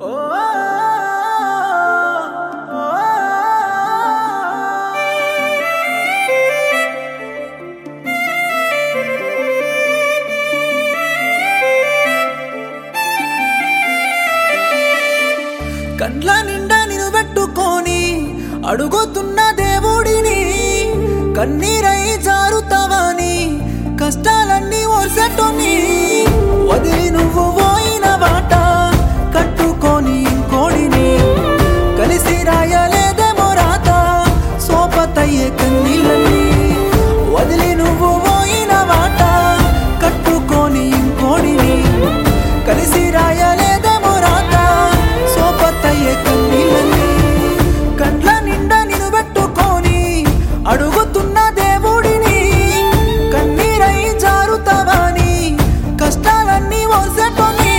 కండ్ల నిండా నిన్ను పెట్టుకొని అడుగుతున్న దేవుడిని కన్నీరై జారుతావని కష్టాలన్నీ ఓర్సెట్టుని వదిలి నువ్వు పోయిన బాట కట్టుకొని ఇంకోడిని కలిసి రాయలేదేమో రాత సోపతయ్యే కన్నీళ్ళని వదిలి నువ్వు పోయిన బాట కట్టుకొని ఇంకోడిని కలిసి రాయలేదేమో రాత సోపతయ్యే కన్నీళ్ళని కండ్ల నిండా నిన్ను పెట్టుకొని అడుగుతున్న దేవుడిని కన్నీరై జారుతావని కష్టాలన్నీ ఓర్సెట్టుని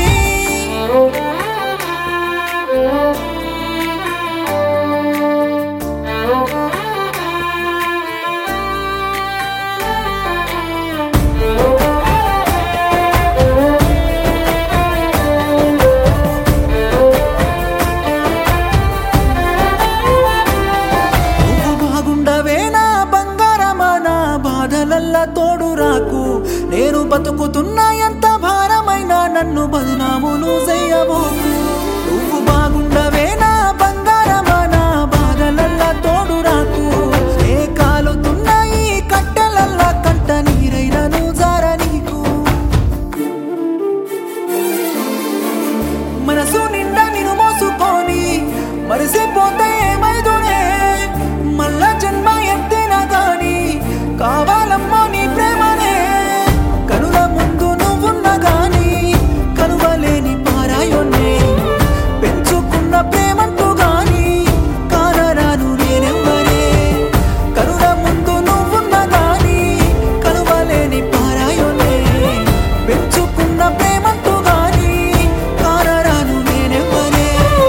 నువ్వు బాగుండవే నా బంగారమా నా బాధలల్లా తోడు రాకు నేను బతుకుతున్నా ఎంత భారమైనా నన్ను బదునాములు చెయ్యబోకు నువ్వు బాగుండవే నా బంగారమా నా బాధలల్లా తోడు రాకు ఏ కాలుతున్నా ఈ కట్టెలల్లా కంట నీరైనను జార నీకు మనసు నిండా నిన్ను మోసుకొని మరిసిపోతే ఏమైదునే మళ్ళా జన్మ ఎత్తినా గాని కావాలమ్మో నీ ప్రేమనే కనుల ముందు నువ్వున్న గాని కనువలేని పారాయోనే పెంచుకున్న ప్రేమంటూ గాని కానరాను నేనెవ్వరే కనుల ముందు నువ్వున్న గాని కనువలేని పారాయోనే పెంచుకున్న ప్రేమంటూ గాని కానరాను నేనెవ్వరే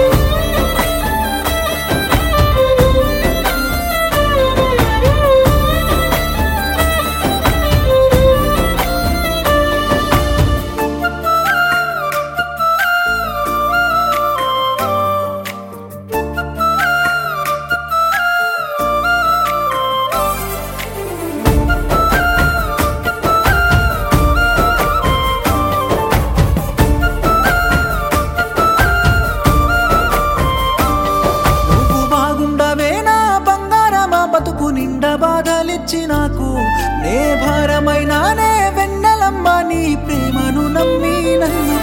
నువ్వు బాగుండవే నా బంగారమా బతుకు నిండా బాధలిచ్చి నాకు నే భారమైనా నే వెన్నెలమ్మ నీ ప్రేమను నమ్మి నన్ను